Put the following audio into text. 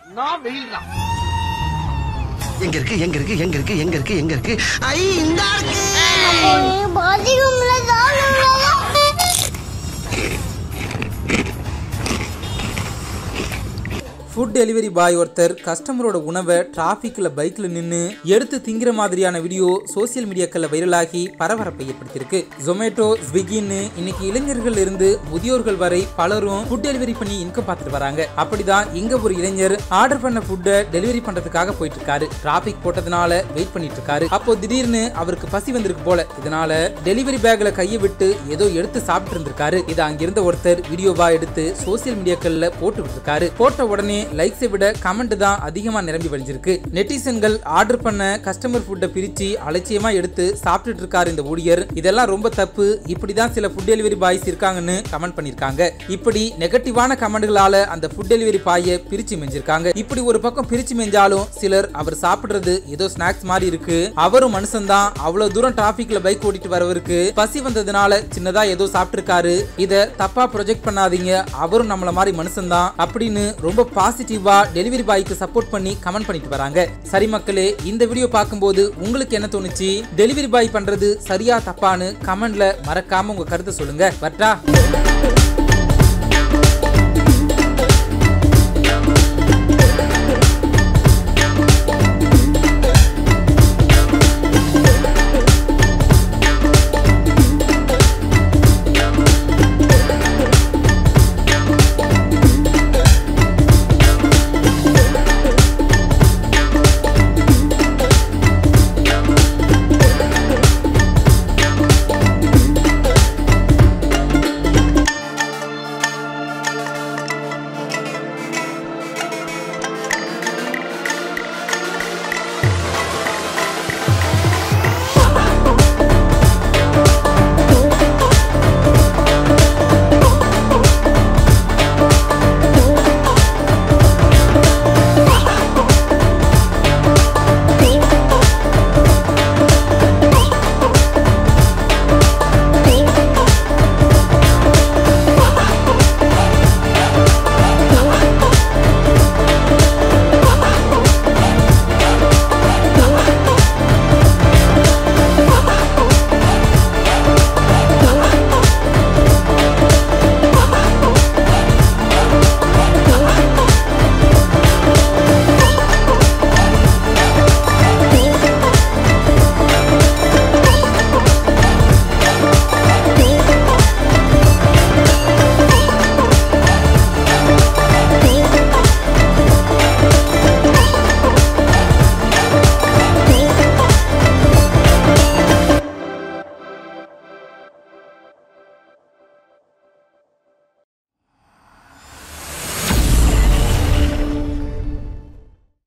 நான் வெயில்தான் எங்க இருக்கு எங்க இருக்கு எங்க இருக்கு எங்க இருக்கு எங்க இருக்கு ஐ இந்த இருக்கு பாத்ரூம்ல தான் ஃபுட் டெலிவரி பாய் ஒருத்தர் கஸ்டமரோட உணவை டிராஃபிக்கில் பைக்கில் நின்று எடுத்து திங்கிற மாதிரியான வீடியோ சோசியல் மீடியாக்களில் வைரலாகி பரபரப்பை ஏற்படுத்தியிருக்கு ஜொமேட்டோ ஸ்விக்கின்னு இன்னைக்கு இளைஞர்கள் இருந்து முதியோர்கள் வரை பலரும் ஃபுட் டெலிவரி பண்ணி இன்கம் பார்த்துட்டு வராங்க அப்படிதான் இங்க ஒரு இளைஞர் ஆர்டர் பண்ண ஃபுட்டை டெலிவரி பண்றதுக்காக போயிட்டு இருக்காரு டிராஃபிக் போட்டதுனால வெயிட் பண்ணிட்டு இருக்காரு அப்போ திடீர்னு அவருக்கு பசி வந்திருக்கு போல இதனால டெலிவரி பேக்ல கையை விட்டு ஏதோ எடுத்து சாப்பிட்டு இருந்திருக்காரு இதை அங்கிருந்த ஒருத்தர் வீடியோவா எடுத்து சோசியல் மீடியாக்கள்ல போட்டு விட்டுருக்காரு போட்ட உடனே லைக்ஸை விட கமெண்ட் தான் அதிகமா நிரம்பி வழிஞ்சிருக்கு நெட்டிசன்கள் ஆர்டர் பண்ண கஸ்டமர் ஃபுட்டை பிரிச்சு அலட்சியமா எடுத்து சாப்பிட்டுட்டு இருக்காரு இந்த ஊழியர் இதெல்லாம் ரொம்ப தப்பு இப்படிதான் சில ஃபுட் டெலிவரி பாய்ஸ் இருக்காங்கன்னு கமெண்ட் பண்ணிருக்காங்க இப்படி நெகட்டிவான கமெண்ட்களால அந்த ஃபுட் டெலிவரி பாயை பிரிச்சு மெஞ்சிருக்காங்க இப்படி ஒரு பக்கம் பிரிச்சு மெஞ்சாலும் சிலர் அவர் சாப்பிடுறது ஏதோ ஸ்நாக்ஸ் மாதிரி இருக்கு அவரும் மனுஷன்தான் அவ்வளவு தூரம் டிராபிக்ல பைக் ஓட்டிட்டு வரவருக்கு பசி வந்ததுனால சின்னதா ஏதோ சாப்பிட்டிருக்காரு இத தப்பா ப்ரொஜெக்ட் பண்ணாதீங்க அவரும் நம்மள மாதிரி மனுஷன்தான் அப்படின்னு ரொம்ப பாசிட்டிவா டெலிவரி பாய்க்கு சப்போர்ட் பண்ணி கமெண்ட் பண்ணிட்டு வராங்க சரி மக்களே இந்த வீடியோ பார்க்கும்போது உங்களுக்கு என்ன தோணுச்சு டெலிவரி பாய் பண்றது சரியா தப்பான்னு கமெண்ட்ல மறக்காம உங்க கருத்தை சொல்லுங்க வட்டா